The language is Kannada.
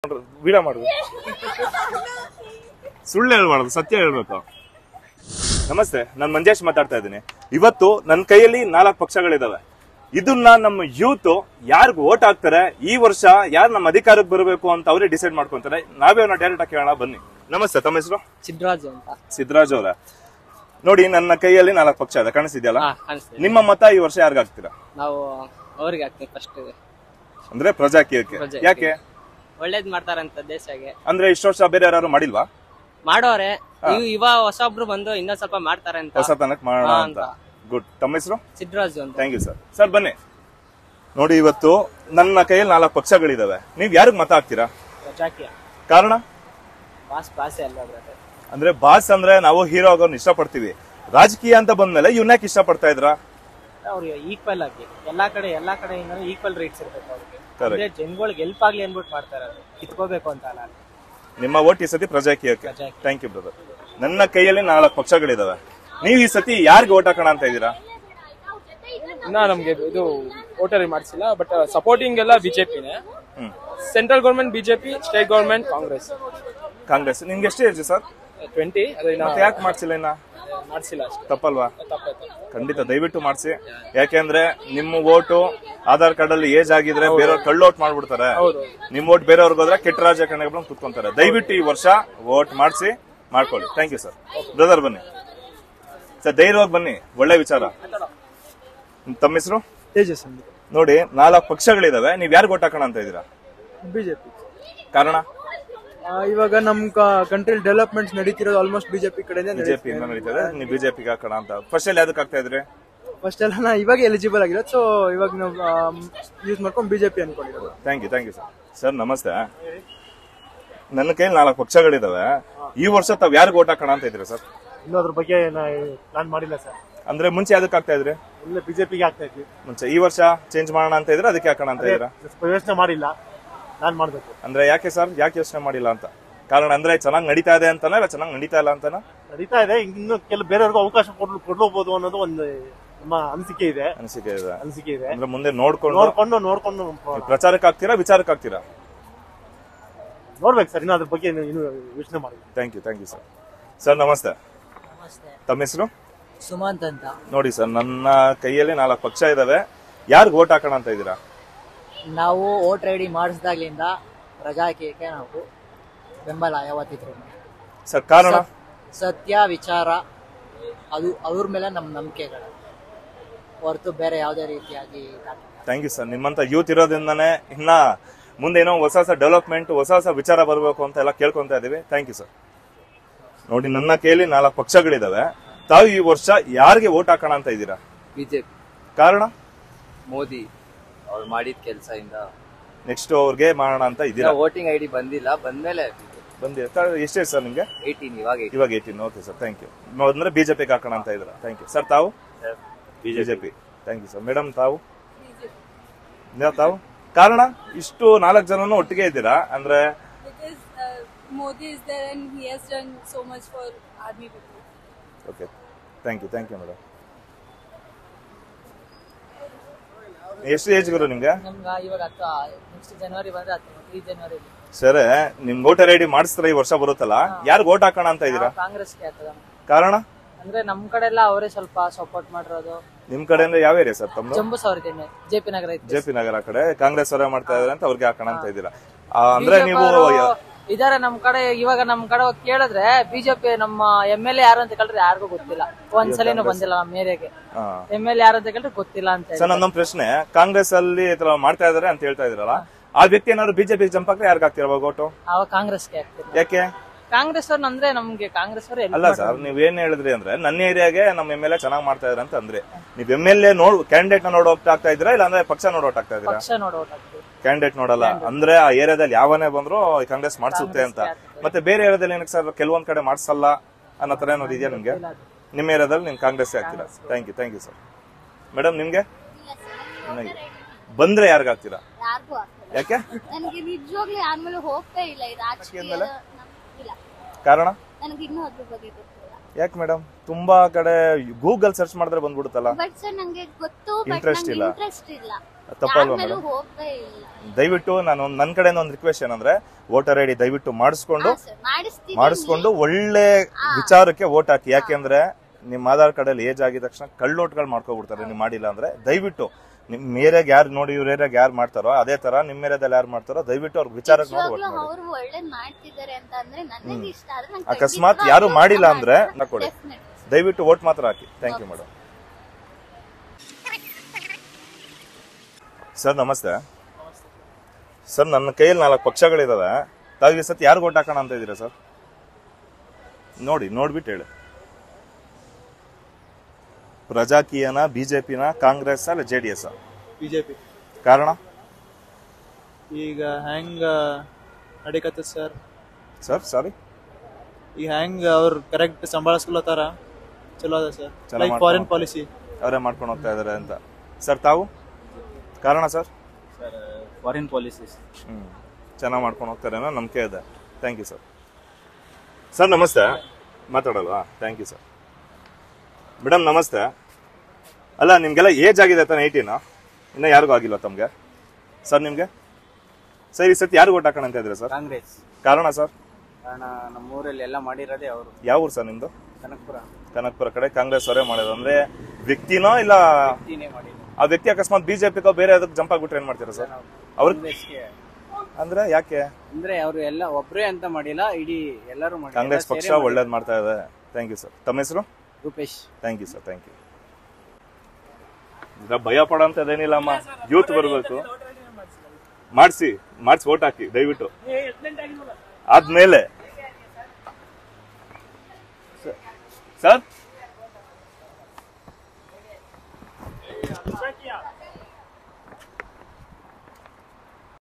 ವಿಡಿಯೋ ಮಾಡುದು ಸುಳ್ಳು ಹೇಳ್ಬಾರ್ದು ಸತ್ಯ ಹೇಳ್ಬೇಕು ನಮಸ್ತೆ ನಾನು ಮಂಜೇಶ್ ಮಾತಾಡ್ತಾ ಇದ್ದೀನಿ ಇವತ್ತು ನನ್ನ ಕೈಯಲ್ಲಿ ನಾಲ್ಕು ಪಕ್ಷಗಳಿದಾವೆ ಇದನ್ನ ನಮ್ಮ ಯೂತ್ ಯಾರಿಗ್ ಓಟ್ ಹಾಕ್ತಾರೆ ಈ ವರ್ಷ ಯಾರು ನಮ್ಮ ಅಧಿಕಾರಕ್ಕೆ ಬರಬೇಕು ಅಂತ ಅವರೇ ಡಿಸೈಡ್ ಮಾಡ್ಕೊಂತಾರೆ ನಾವೇ ಅವ್ರನ್ನ ಡೈರೆಕ್ಟ್ ಆಗಿ ಕೇಳೋಣ ಬನ್ನಿ ನಮಸ್ತೆ ತಮ್ಮ ಹೆಸರು ಸಿದ್ದರಾಜು ಅಂತ ಸಿದ್ದರಾಜ್ ಅವರ ನೋಡಿ ನನ್ನ ಕೈಯಲ್ಲಿ ನಾಲ್ಕು ಪಕ್ಷ ಇದೆ ಕಾಣಿಸ್ತಿದ್ಯಲ್ಲ ಹಾ ಕಾಣಿಸ್ತಿದೆ ನಿಮ್ಮ ಮತ ಈ ವರ್ಷ ಯಾರಿಗ್ ಹಾಕ್ತೀರಾ ನಾವು ಅವ್ರಿಗೆ ಹಾಕ್ತೀವಿ ಫಸ್ಟ್ ಅಂದ್ರೆ ಪ್ರಜಾಕೀಯಕ್ಕೆ ಪ್ರಜಾಕೀಯಕ್ಕೆ. ಯಾಕೆ ಒಳ್ಳೇದ್ ಮಾಡ್ತಾರಂತ ದೇಶಗೆ ಅಂದ್ರೆ ಇಷ್ಟು ವರ್ಷ ಬೇರೆ ಯಾರು ಮಾಡಿಲ್ವಾ ಮಾಡೋರೆ ಇವ್ ಇವ ಹೊಸೊಬ್ರು ಬಂದು ಇನ್ನೊಂದ್ ಸ್ವಲ್ಪ ಮಾಡ್ತಾರೆ ಅಂತ ಹೊಸ ತನಕ ಮಾಡೋಣ ಹಾ, ಅಂತ ಅಂತ. ಗುಡ್ ತಮ್ಮ ಹೆಸರು ಸಿದ್ದರಾಜು ಅಂತ ಥ್ಯಾಂಕ್ ಯು ಸರ್ ಸರ್ ಬನ್ನಿ ನೋಡಿ ಇವತ್ತು ನನ್ನ ಕೈಯಲ್ಲಿ ನಾಲ್ಕು ಪಕ್ಷಗಳಿದಾವೆ ನೀವ್ ಯಾರಿಗ್ ಮತ ಹಾಕ್ತೀರಾ ಪ್ರಜಾಕೀಯ ಕಾರಣ ಪಾಸ್ ಪಾಸೆ ಅಲ್ಲ ಬ್ರದರ್ ಅಂದ್ರೆ ಬಾಸ್ ಅಂದ್ರೆ ನಾವು ಹೀರೋ ಆಗೋನ್ ಇಷ್ಟಪಡ್ತೀವಿ ರಾಜಕೀಯ ಅಂತ ಬಂದ್ಮೇಲೆ ಇವ್ನ್ಯಾಕ್ ಇಷ್ಟಪಡ್ತಾ ಇದ್ರಾ ಅವ್ರಿಗೆ ಈಕ್ವಲ್ ಆಗಿ ಎಲ್ಲಾ ಕಡೆ ಎಲ್ಲಾ ಕಡೆ ಈಕ್ವಲ್ ರೈಟ್ಸ್ ಇರ್ಬೇಕು ಅವ್ರಿಗೆ Correct. ಅಂದ್ರೆ ಜನಗಳಿಗೆ ಹೆಲ್ಪ್ ಆಗ್ಲಿ ಅನ್ಬಿಟ್ಟು ಮಾಡ್ತಾರೆ ಅದು ಕಿತ್ಕೋಬೇಕು ಅಂತ ಅಲ್ಲ ನಿಮ್ಮ ಓಟ್ ಈ ಸತಿ ಪ್ರಜಾಕೀಯಕ್ಕೆ ಪ್ರಜಾಕೀಯ. ಥ್ಯಾಂಕ್ ಯು ಬ್ರದರ್ ನನ್ನ ಕೈಯಲ್ಲಿ ನಾಲ್ಕು ಪಕ್ಷಗಳಿದಾವೆ ನೀವು ಈ ಸತಿ ಯಾರಿಗೆ ಓಟ್ ಹಾಕೋಣ ಅಂತ ಇದ್ದೀರಾ ಇನ್ನ ನಮ್ಗೆ ಇದು ವೋಟರ್ ಮಾಡಿಸಿಲ್ಲ ಬಟ್ ಸಪೋರ್ಟಿಂಗ್ ಎಲ್ಲ ಬಿಜೆಪಿನೇ hmm central government BJP state government Congress Congress ನಿಮ್ಗೆ ಎಷ್ಟು ಏಜ್ ಸರ್ ಟ್ವೆಂಟಿ ಅದು ಇನ್ನ ಮತ್ತೆ ಯಾಕೆ ಮಾಡ್ಸಿಲ್ಲ ಇನ್ನ ಮಾಡಿಸಿಲ್ಲ ಅಷ್ಟೇ ತಪ್ಪಲ್ವಾ ತಪ್ಪಾಯ್ತು ಖಂಡಿತ ದಯವಿಟ್ಟು ಮಾಡಿಸಿ ಯಾಕೆಂದ್ರೆ ನಿಮ್ಮ ಓಟು ಆಧಾರ್ ಕಾರ್ಡ್ ಅಲ್ಲಿ ಏಜ್ ಆಗಿದ್ರೆ ಬೇರೆಯವ್ರು ಕಳ್ಳು ಓಟ್ ಮಾಡ್ಬಿಡ್ತಾರೆ ಹೌದು ನಿಮ್ ಓಟ್ ಬೇರೆಯವ್ರಿಗೆ ಹೋದ್ರೆ ಕೆಟ್ಟ ರಾಜಕಾರಣಿಗಳು ಬಂದು ಕುತ್ಕೊಂತಾರೆ ದಯವಿಟ್ಟು ಈ ವರ್ಷ ವೋಟ್ ಮಾಡಿಸಿ ಮಾಡ್ಕೊಳ್ಳಿ ಥ್ಯಾಂಕ್ ಯು ಸರ್ ಬ್ರದರ್ ಬನ್ನಿ ಸರ್ ಧೈರ್ಯವಾಗಿ ಬನ್ನಿ ಒಳ್ಳೆ ವಿಚಾರ ತಮ್ಮ ಹೆಸರು ತೇಜಸ್ ಅಂತ ನೋಡಿ ನಾಲ್ಕು ಪಕ್ಷಗಳಿದಾವೆ ನೀವ್ ಯಾರು ಓಟ್ ಹಾಕೋಣ ಅಂತ ಇದ್ದೀರಾ ಬಿಜೆಪಿ ಕಾರಣ ಇವಾಗ ನಮ್ ಕಂಟ್ರಿ ಡೆವಲಪ್ಮೆಂಟ್ಸ್ ನಡೀತಿರೋದು ಆಲ್ಮೋಸ್ಟ್ ಬಿಜೆಪಿ ಕಡೆನೇ ಬಿಜೆಪಿ ಇಂದ ನಡೀತದೆ ನೀವು ಬಿಜೆಪಿಗೆ ಹಾಕೋಣ ಅಂತ ಫಸ್ಟ್ ಅಲ್ಲಿ ಯಾವ್ದಕ್ಕೆ ಆಗ್ತಾ ಇದ್ರಿ ಫಸ್ಟ್ ಎಲ್ಲ ನಾ ಇವಾಗ ಎಲಿಜಿಬಲ್ ಆಗಿರೋದು ಸೊ ಇವಾಗ ನಾವು ಯೂಸ್ ಮಾಡ್ಕೊಂಡು ಬಿಜೆಪಿ ಅನ್ಕೊಂಡಿರೋದು thank you thank you sir sir ನಮಸ್ತೆ ನನ್ನ ಕೈಲಿ ನಾಲ್ಕು ಪಕ್ಷಗಳಿದಾವೆ ಈ ವರ್ಷ ತಾವ್ ಯಾರಿಗೆ ಓಟ್ ಹಾಕೋಣ ಅಂತ ಇದ್ರಿ ಸರ್ ಇನ್ನೂ ಅದ್ರ ಬಗ್ಗೆ ಪ್ಲಾನ್ ಮಾಡಿಲ್ಲ ಸರ್ ಅಂದ್ರೆ ಮುಂಚೆ ಯಾವ್ದಕ್ಕೆ ಆಗ್ತಾ ಇದ್ರಿ ಇಲ್ಲ ಬಿಜೆಪಿಗೆ ಆಗ್ತಾ ಇದ್ವಿ ಮುಂಚೆ ಈ ವರ್ಷ ಚೇಂಜ್ ಮಾಡೋಣ ಅಂತ ಇದ್ರೆ ಅದಕ್ಕೆ ಹಾಕೋಣ ಅಂತ ಇದ್ದೀರಾ ಯೋಚನೆ ಮಾಡಿಲ್ಲ ನಾನ್ ಮಾಡ್ಬೇಕು ಅಂದ್ರೆ ಯಾಕೆ ಸರ್ ಯಾಕೆ ಯೋಚನೆ ಮಾಡಿಲ್ಲ ಅಂತ ಕಾರಣ ಅಂದ್ರೆ ಚೆನ್ನಾಗಿ ನಡೀತಾ ಇದೆ ಅಂತಾನ ಇಲ್ಲ ಚೆನ್ನಾಗಿ ನಡೀತಾ ಇಲ್ಲ ಅಂತಾನ ನಡೀತಾ ಇದೆ ಇನ್ನು ಕೆಲ ಬೇರೆಯವ್ರಿಗೂ ಅವಕಾಶ ಕೊಡ್ಲು ಕೊಡ್ಲೂಬಹುದು ಅನ್ನೋದು ಒಂದು ನಮ್ಮ ಅನಿಸಿಕೆ ಇದೆ ಅನಿಸಿಕೆ ಇದೆ ಅನಿಸಿಕೆ ಇದೆ ಅಂದ್ರೆ ಮುಂದೆ ನೋಡ್ಕೊಂಡು ನೋಡ್ಕೊಂಡು ನೋಡ್ಕೊಂಡು ಪ್ರಚಾರಕ್ಕೆ ಆಗ್ತೀರಾ ವಿಚಾರಕ್ಕೆ ಆಗ್ತೀರಾ ನೋಡ್ಬೇಕು ಸರ್ ಇನ್ನು ಅದ್ರ ಬಗ್ಗೆ ಇನ್ನು ಇನ್ನು ಯೋಚನೆ ಮಾಡಿಲ್ಲ thank you thank you sir sir ನಮಸ್ತೆ ತಮ್ಮ ಹೆಸರು ಸುಮಂತ್ ಅಂತ ನೋಡಿ ಸರ್ ನನ್ನ ಕೈಯಲ್ಲಿ ನಾಲ್ಕು ಪಕ್ಷ ಇದಾವೆ ಯಾರಿಗೆ ಓಟ್ ಹಾಕೋಣ ಅಂತ ಇದ್ದೀರಾ ನಾವು ವೋಟ್ ರೆಡಿ ಮಾಡಿಸಿದಾಗ್ಲಿಂದ ಪ್ರಜಾಕೀಯಕ್ಕೆ ನಾವು ಬೆಂಬಲ ಯಾವತ್ತಿದ್ರು ಸರ್ ಕಾರಣ ಸತ್ಯ ವಿಚಾರ ಅದು ಅವ್ರ ಮೇಲೆ ನಮ್ಮ ನಂಬಿಕೆಗಳು ಹೊರತು ಬೇರೆ ಯಾವುದೇ ರೀತಿಯಾಗಿ ಇದಾಗಿಲ್ಲ. ಥ್ಯಾಂಕ್ ಯು ಸರ್ ನಿಮ್ಮಂತ ಯೂತ್ ಇರೋದ್ರಿಂದಾನೇ ಇನ್ನ ಮುಂದೆ ಏನೋ ಹೊಸ ಹೊಸ ಡೆವಲಪ್ಮೆಂಟ್ ಹೊಸ ಹೊಸ ವಿಚಾರ ಬರಬೇಕು ಅಂತ ಎಲ್ಲ ಕೇಳ್ಕೊಂತ ಇದೀವಿ ಥ್ಯಾಂಕ್ ಯು ಸರ್ ನೋಡಿ ನನ್ನ ಕೈಯಲ್ಲಿ ನಾಲ್ಕು ಪಕ್ಷಗಳಿದಾವೆ ತಾವು ಈ ವರ್ಷ ಯಾರಿಗೆ ಓಟ್ ಹಾಕೋಣ ಅಂತ ಇದ್ದೀರಾ ಬಿಜೆಪಿ ಕಾರಣ ಮೋದಿ ಅವ್ರು ಮಾಡಿದ ಕೆಲಸ ಇಂದ ನೆಕ್ಸ್ಟ್ ಅವ್ರಿಗೆ ಮಾಡೋಣ ಅಂತ ಇದ್ದೀರಾ ವೋಟಿಂಗ್ ಐಡಿ ಬಂದಿಲ್ಲ ಬಂದ್ಮೇಲೆ ಬಂದಿ ಎಷ್ಟೇ ಸರ್ ನಿಮ್ಗೆ ಏಯ್ಟೀನ್ ಇವಾಗ 18. ಇವಾಗ eighteen okay sir thank you ಅಂದ್ರೆ ಬಿಜೆಪಿಗೆ ಹಾಕೋಣ ಅಂತ ಇದ್ದೀರಾ ಥ್ಯಾಂಕ್ ಯು ಸರ್ ತಾವು BJP thank you sir madam ತಾವು ನೀವು ತಾವು ಕಾರಣ ಇಷ್ಟು ನಾಲ್ಕು ಜನನು ಒಟ್ಟಿಗೆ ಇದ್ದೀರಾ ಅಂದ್ರೆ because uh, Modi is there and he has done so much for army people. Okay thank you thank you madam ಎಷ್ಟು ಏಜ್ ಗುರು ನಿಮ್ಗೆ ನಮ್ಗೆ ಇವಾಗ ಹತ್ತು ನೆಕ್ಸ್ಟ್ ಜನವರಿ ಬಂದ್ರೆ ಹತ್ತು ಈ ಜನವರಿ ಸರ್ ನಿಮ್ ವೋಟರ್ ಐ ಡಿ ಮಾಡಿಸ್ತಾರೆ ಈ ವರ್ಷ ಬರುತ್ತಲ್ಲ ಯಾರು ಓಟ್ ಹಾಕೋಣ ಅಂತ ಇದ್ದೀರಾ ಕಾಂಗ್ರೆಸ್ಗೆ ಆಗ್ತದ ಕಾರಣ ಅಂದ್ರೆ ನಮ್ ಕಡೆ ಎಲ್ಲ ಅವರೇ ಸ್ವಲ್ಪ ಸಪೋರ್ಟ್ ಮಾಡಿರೋದು ನಿಮ್ ಕಡೆಯಿಂದ ಯಾವ ಏರಿಯಾ ಸರ್ ತಮ್ಮದು ಜಂಬೂ ಸವರಿದ್ದೇನೆ ಜೆ ಪಿ ನಗರ ಐತಿ ಜೆ ಪಿ ನಗರ ಕಡೆ ಕಾಂಗ್ರೆಸ್ ಅವರೇ ಮಾಡ್ತಾ ಇದಾರೆ ಅಂತ ಅವ್ರಿಗೆ ಹಾಕೋಣ ಅಂತ ಇದ್ದೀರಾ ಆ, ಅಂದ್ರೆ ನೀವು ಇದಾರೆ ನಮ್ ಕಡೆ ಇವಾಗ ನಮ್ ಕಡೆ ಹೋಗ್ ಕೇಳಿದ್ರೆ ಬಿಜೆಪಿ ನಮ್ಮ ಎಂ ಎಲ್ ಎ ಯಾರು ಅಂತ ಕೇಳಿದ್ರೆ ಯಾರಿಗೂ ಗೊತ್ತಿಲ್ಲ ಒಂದ್ಸಲಿನೂ ಬಂದಿಲ್ಲ ನಮ್ಮ ಏರಿಯಾಗೆ ಹಾ. ಎಂ ಎಲ್ ಎ ಯಾರು ಅಂತ ಕೇಳಿದ್ರೆ ಗೊತ್ತಿಲ್ಲ ಅಂತ ಹೇಳಿ. ಸರ್ ನನ್ನ ಪ್ರಶ್ನೆ ಕಾಂಗ್ರೆಸ್ ಅಲ್ಲಿ ಈ ತರ ಮಾಡ್ತಾ ಇದಾರೆ ಅಂತ ಹೇಳ್ತಾ ಇದ್ರಲ್ಲ ಆ ವ್ಯಕ್ತಿ ಏನಾದ್ರು ಬಿಜೆಪಿ ಜಂಪ್ ಹಾಕ್ರೆ ಯಾರಿಗೆ ಹಾಕ್ತೀರಾ ಅವಾಗ ಓಟು ಅವಾಗ ಕಾಂಗ್ರೆಸ್ಗೆ ಆಗ್ತಿಲ್ಲ ಯಾಕೆ ಕಾಂಗ್ರೆಸ್ ಅವ್ರು ಅಂದ್ರೆ ನಮ್ಗೆ ಕಾಂಗ್ರೆಸ್ ಅವ್ರು ಅಲ್ಲ ಸರ್ ನೀವ್ ಏನ್ ಹೇಳಿದ್ರಿ ಅಂದ್ರೆ ನನ್ನ ಏರಿಯಾಗೆ ನಮ್ಮ ಎಮ್ ಎಲ್ ಎ ಚೆನ್ನಾಗಿ ಮಾಡ್ತಾ ಇದಾರೆ ಅಂತ ಅಂದ್ರೆ ನೀವ್ ಎಮ್ ಎಲ್ ಎ ನೋಡ್ ಕ್ಯಾಂಡಿಡೇಟ್ ನ ನೋಡೋ ಆಗ್ತಾ ಇದ್ದೀರಾ ಇಲ್ಲ ಅಂದ್ರೆ ಪಕ್ಷ ನೋಡೋ ಆಗ್ತಾ ಇದ್ದೀರಾ ಪಕ್ಷ ನೋಡೋಟ್ ಆಗ್ತೀವಿ ಕ್ಯಾಂಡಿಡೇಟ್ ನೋಡಲ್ಲ ಅಂದ್ರೆ ಆ ಏರಿಯಾದಲ್ಲಿ ಯಾವನೇ ಬಂದ್ರು ಕಾಂಗ್ರೆಸ್ ಮಾಡಿಸುತ್ತೆ ಅಂತ ಮತ್ತೆ ಬೇರೆ ಏರಿಯಾದಲ್ಲಿ ಏನಕ್ಕೆ ಸರ್ ಕೆಲವೊಂದ್ ಕಡೆ ಮಾಡಿಸಲ್ಲ ಅನ್ನೋ ತರ ಏನಾದ್ರು ಇದೆಯಾ ನಿಮ್ಗೆ ನಿಮ್ಮ ಏರಿಯಾದಲ್ಲಿ ನಿಮ್ ಕಾಂಗ್ರೆಸ್ ಆಗ್ತೀರಾ thank you thank you sir madam ನಿಮ್ಗೆ ನನಗೆ. ಬಂದ್ರೆ ಯಾರಿಗ ಆಗ್ತೀರಾ ಯಾರಿಗೂ ಆಗ್ತಿಲ್ಲ ಯಾಕೆ ನನಗೆ ನಿಜವಾಗ್ಲೂ ಯಾರ ಮೇಲೆ ಹೋಗ್ತಾ ಇಲ್ಲ ಈ ರಾಜಕೀಯ ಮೇಲೆ? ಇಲ್ಲ ಕಾರಣ ನನಗೆ ಇನ್ನೂ ಅದ್ರ ಬಗ್ಗೆ ಗೊತ್ತಿಲ್ಲ ಯಾಕೆ ಮೇಡಮ್ ತುಂಬಾ ಕಡೆ ಗೂಗಲ್ ಸರ್ಚ್ ಮಾಡಿದ್ರೆ ಬಂದ್ಬಿಡುತ್ತಲ್ಲ ಬಟ್ ಸರ್ ನಂಗೆ ಗೊತ್ತು ಬಟ್ Interest ನಂಗೆ ಇಲ್ಲ. ಇಂಟ್ರೆಸ್ಟ್ ಇಲ್ಲ ತಪ್ಪಲ್ವಾ ಮೇಡಮ್ ಹೋಗ್ತಾ ಇಲ್ಲ ದಯವಿಟ್ಟು ನಾನು ಒಂದ್- ನನ್ ಕಡೆಯಿಂದ ಒಂದು ರಿಕ್ವೆಸ್ಟ್ ಏನಂದ್ರೆ ವೋಟರ್ ಐ ಡಿ ದಯವಿಟ್ಟು ಮಾಡಿಸ್ಕೊಂಡು ಹಾ ಸರ್ ಮಾಡಿಸ್ತೀವಿ ಮಾಡಿಸ್ಕೊಂಡು ಒಳ್ಳೆ ವಿಚಾರಕ್ಕೆ ವೋಟ್ ಹಾಕಿ ಯಾಕೆಂದ್ರೆ ನಿಮ್ ಆಧಾರ್ ಕಾರ್ಡ್ ಅಲ್ಲಿ ಏಜ್ ಆಗಿದ ತಕ್ಷಣ ಕಳ್ಳೋಟ್ಗಳು ಮಾಡ್ಕೊಬಿಡ್ತಾರೆ ನೀವು ಮಾಡಿಲ್ಲ ಅಂದ್ರೆ ದಯವಿಟ್ಟು ನಿಮ್ ಏರಿಯಾಗ ಯಾರು ನೋಡಿ ಇವ್ರ ಏರಿಯಾಗ ಯಾರು ಮಾಡ್ತಾರೋ ಅದೇ ತರ ನಿಮ್ ಏರಿಯಾದಲ್ಲಿ ಯಾರು ಮಾಡ್ತಾರೋ ದಯವಿಟ್ಟು ಅವ್ರ ವಿಚಾರಕ್ಕೆ ನೋಡಿ ವೋಟ್ ನಿಜವಾಗ್ಲೂ ಮಾಡಿ ಅವ್ರು ಒಳ್ಳೇದ್ ಮಾಡ್ತಿದ್ದಾರೆ ಅಂತ ಅಂದ್ರೆ ನನಗೆ ಇಷ್ಟ ಆದ್ರೆ ನಂಗೆ ಅಕಸ್ಮಾತ್ ಖಂಡಿತ ಯಾರು vote ಮಾಡಿಲ್ಲ ಅಂದ್ರೆ ಮಾಡ್ತೀನಿ. ಹಾಕೊಳ್ಳಿ Definitely. ದಯವಿಟ್ಟು ವೋಟ್ ಮಾತ್ರ ಹಾಕಿ ಥ್ಯಾಂಕ್ ಯು ಮೇಡಮ್ ಸರ್ ನಮಸ್ತೆ ಸರ್ ನನ್ನ ಕೈಯಲ್ಲಿ ನಾಲ್ಕು ಪಕ್ಷಗಳಿದಾವೆ ತಾವು ಈ ಸತಿ ಯಾರು ವೋಟ್ ಹಾಕೋಣ ಅಂತ ಇದ್ದೀರಾ ಸರ್ ನೋಡಿ ನೋಡ್ಬಿಟ್ಟು ಹೇಳಿ ಪ್ರಜಾಕೀಯನ ಬಿಜೆಪಿನ ಕಾಂಗ್ರೆಸ್ ಅಲ್ಲ ಜೆ ಡಿ ಎಸ್ ಬಿಜೆಪಿ ಕಾರಣ ಈಗ ಹೆಂಗ ನಡಿಕತ್ತ ಸರ್ ಸರ್ ಸಾರಿ ಈಗ ಹೆಂಗ್ ಅವ್ರು ಕರೆಕ್ಟ್ ಸಂಭಾಳಿಸ್ಕೊಳತಾರ ಚಲೋ ಅದ ಸರ್ ಚಲೋ ಲೈಕ್ ಮಾಡ್ಕೊಂಡ್ ಫಾರಿನ್ ಪಾಲಿಸಿ ಅವರೇ ಮಾಡ್ಕೊಂಡು ಹೋಗ್ತಾ ಇದಾರೆ ಅಂತ ಸರ್ ತಾವು ಕಾರಣ ಸರ್ ಫಾರಿನ್ ಪಾಲಿಸೀಸ್ ಹ್ಮ್ ಚೆನ್ನಾಗಿ ಮಾಡ್ಕೊಂಡು ಹೋಗ್ತಾರೆ ಅನ್ನೋ ನಂಬಿಕೆ ಇದೆ ಥ್ಯಾಂಕ್ ಯು ಸರ್ ಸರ್ ನಮಸ್ತೆ ಮಾತಾಡಲ್ವಾ ಥ್ಯಾಂಕ್ ಯು ಸರ್ ಮೇಡಮ್ ನಮಸ್ತೆ ಅಲ್ಲ ನಿಮ್ಗೆಲ್ಲ ಏಜ್ ಆಗಿದೆ ತಾನೆ ಏಯ್ಟೀನಾ ಇನ್ನ ಯಾರಿಗೂ ಆಗಿಲ್ಲ ತಮ್ಗೆ ಸರ್ ನಿಮ್ಗೆ ಸರ್ ಈ ಸತಿ ಯಾರು ಓಟ್ ಹಾಕೋಣ ಅಂತ ಇದ್ರೆ ಸರ್ ಕಾಂಗ್ರೆಸ್ ಕಾರಣ ಸರ್ ಕಾರಣ ನಮ್ಮೂರಲ್ಲಿ ಎಲ್ಲ ಮಾಡಿರೋದೇ ಅವರು ಯಾವ ಊರು ಸರ್ ನಿಮ್ದು ಕನಕಪುರ ಕನಕಪುರ ಕಡೆ ಕಾಂಗ್ರೆಸ್ ಅವರೇ ಮಾಡೋದು ಅಂದ್ರೆ ವ್ಯಕ್ತಿನೋ ಇಲ್ಲ ವ್ಯಕ್ತಿನೇ ಮಾಡಿದ್ರು ಆ ವ್ಯಕ್ತಿ ಅಕಸ್ಮಾತ್ ಬಿಜೆಪಿಗೋ ಬೇರೆ ಅದಕ್ಕೆ ಜಂಪ್ ಆಗ್ಬಿಟ್ರೆ ಏನ್ ಮಾಡ್ತೀರಾ ಸರ್ ಅವ್ರ ಕಾಂಗ್ರೆಸ್ಗೆ ಅಂದ್ರೆ ಯಾಕೆ ಅಂದ್ರೆ ಅವರು ಎಲ್ಲ ಒಬ್ರೇ ಅಂತ ಮಾಡಿಲ್ಲ ಇಡೀ ಎಲ್ಲರೂ ಮಾಡಿ ಕಾಂಗ್ರೆಸ್ ಎಲ್ಲ ಪಕ್ಷ ಸೇರೇ ಒಳ್ಳೇದ್ ಮಾಡ್ತಾ ಇದೆ ಥ್ಯಾಂಕ್ ಯು ಸರ್ ತಮ್ಮ ಹೆಸರು ಮಾಡಿದ್ರು. Rupesh thank you sir thank you ಈಗ ಭಯ ಪಡೋಂಥದ್ದೇನಿಲ್ಲ ಅಮ್ಮ ಯೂತ್ ಬರಬೇಕು ಮಾಡಿಸಿ ಮಾಡಿಸಿ ಓಟ್ ಹಾಕಿ ದಯವಿಟ್ಟು ಆದ್ಮೇಲೆ ಸರ್